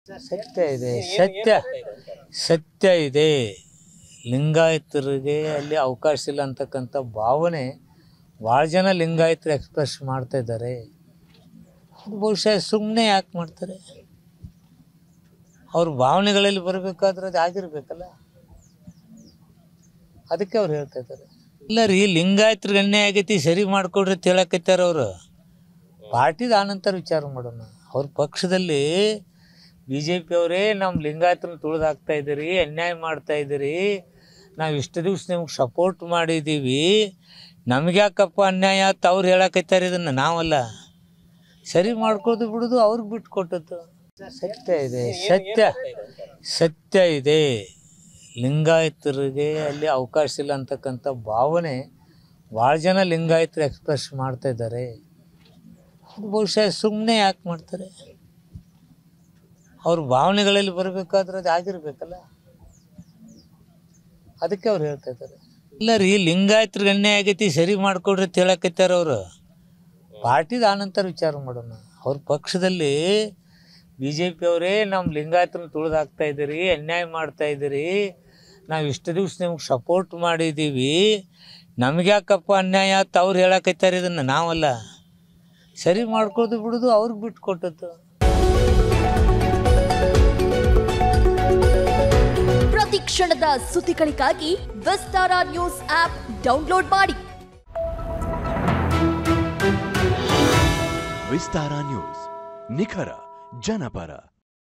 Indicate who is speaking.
Speaker 1: ಸತ್ಯ ಇದೆ ಸತ್ಯ ಸತ್ಯ ಇದೆ ಲಿಂಗಾಯತರಿಗೆ ಅಲ್ಲಿ ಅವಕಾಶ ಇಲ್ಲ ಅಂತಕ್ಕಂಥ ಭಾವನೆ ಭಾಳ ಜನ ಲಿಂಗಾಯತರು ಎಕ್ಸ್ಪ್ರೆಸ್ ಮಾಡ್ತಾ ಇದ್ದಾರೆ ಅದು ಬಹುಶಃ ಸುಮ್ಮನೆ ಯಾಕೆ ಮಾಡ್ತಾರೆ ಅವ್ರ ಭಾವನೆಗಳಲ್ಲಿ ಬರಬೇಕಾದ್ರೆ ಅದು ಆಗಿರ್ಬೇಕಲ್ಲ ಅದಕ್ಕೆ ಅವ್ರು ಹೇಳ್ತಾ ಇದ್ದಾರೆ ಇಲ್ಲ ರೀ ಲಿಂಗಾಯತ್ರಿಗೆ ಅನ್ಯಾಯ ಆಗೈತಿ ಸರಿ ಮಾಡ್ಕೊಡ್ರಿ ಅಂತ ಹೇಳಕತ್ತಾರ ಅವರು ಪಾರ್ಟಿದ ಆನಂತರ ವಿಚಾರ ಮಾಡೋಣ ಅವ್ರ ಪಕ್ಷದಲ್ಲಿ ಬಿ ಜೆ ಪಿ ಅವರೇ ನಮ್ಮ ಲಿಂಗಾಯತನ ತುಳಿದು ಹಾಕ್ತಾ ಇದ್ದೀರಿ ಅನ್ಯಾಯ ಮಾಡ್ತಾ ಇದ್ದೀರಿ ನಾವು ಇಷ್ಟು ದಿವ್ಸ ನಿಮ್ಗೆ ಸಪೋರ್ಟ್ ಮಾಡಿದ್ದೀವಿ ನಮ್ಗೆ ಯಾಕಪ್ಪ ಅನ್ಯಾಯ ಅಂತ ಅವ್ರು ಹೇಳಕತ್ತಾರೆ ಇದನ್ನು ನಾವಲ್ಲ ಸರಿ ಮಾಡ್ಕೊದು ಬಿಡೋದು ಅವ್ರಿಗೆ ಬಿಟ್ಟು ಕೊಟ್ಟದ್ದು ಸತ್ಯ ಇದೆ ಸತ್ಯ ಸತ್ಯ ಇದೆ ಲಿಂಗಾಯತರಿಗೆ ಅಲ್ಲಿ ಅವಕಾಶ ಇಲ್ಲ ಅಂತಕ್ಕಂಥ ಭಾವನೆ ಭಾಳ ಜನ ಲಿಂಗಾಯತರು ಎಕ್ಸ್ಪ್ರೆಸ್ ಮಾಡ್ತಾ ಇದ್ದಾರೆ ಅದು ಬಹುಶಃ ಸುಮ್ಮನೆ ಯಾಕೆ ಮಾಡ್ತಾರೆ ಅವ್ರ ಭಾವನೆಗಳಲ್ಲಿ ಬರಬೇಕಾದ್ರೆ ಅದು ಆಗಿರ್ಬೇಕಲ್ಲ ಅದಕ್ಕೆ ಅವ್ರು ಹೇಳ್ತಾ ಇದ್ದಾರೆ ಇಲ್ಲ ರೀ ಲಿಂಗಾಯತ್ರಿಗೆ ಅನ್ಯಾಯ ಆಗೈತಿ ಸರಿ ಮಾಡ್ಕೊಡ್ರಿ ಅಂತ ಹೇಳಕತ್ತಾರ ಅವರು ಪಾರ್ಟಿದ ಆನಂತರ ವಿಚಾರ ಮಾಡೋಣ ಅವ್ರ ಪಕ್ಷದಲ್ಲಿ ಬಿ ಜೆ ಪಿ ಅವರೇ ನಮ್ಮ ಲಿಂಗಾಯತನ ತುಳಿದು ಹಾಕ್ತಾ ಇದ್ದೀರಿ ಅನ್ಯಾಯ ಮಾಡ್ತಾ ಇದ್ದೀರಿ ನಾವು ಇಷ್ಟು ದಿವ್ಸ ನಿಮ್ಗೆ ಸಪೋರ್ಟ್ ಮಾಡಿದ್ದೀವಿ ನಮ್ಗೆ ಯಾಕಪ್ಪ ಅನ್ಯಾಯ ಅಂತ ಅವ್ರು ಹೇಳಕತ್ತಾರೆ ಇದನ್ನು ನಾವಲ್ಲ ಸರಿ ಮಾಡ್ಕೊದು ಬಿಡೋದು ಅವ್ರಿಗೆ ಬಿಟ್ಟು ಕೊಟ್ಟದ್ದು
Speaker 2: ಪ್ರತಿ ಕ್ಷಣದ ಸುದ್ದಿಗಳಿಗಾಗಿ ವಿಸ್ತಾರ ನ್ಯೂಸ್ ಆಪ್ ಡೌನ್ಲೋಡ್ ಮಾಡಿ
Speaker 3: ವಿಸ್ತಾರ ನ್ಯೂಸ್ ನಿಖರ ಜನಪರ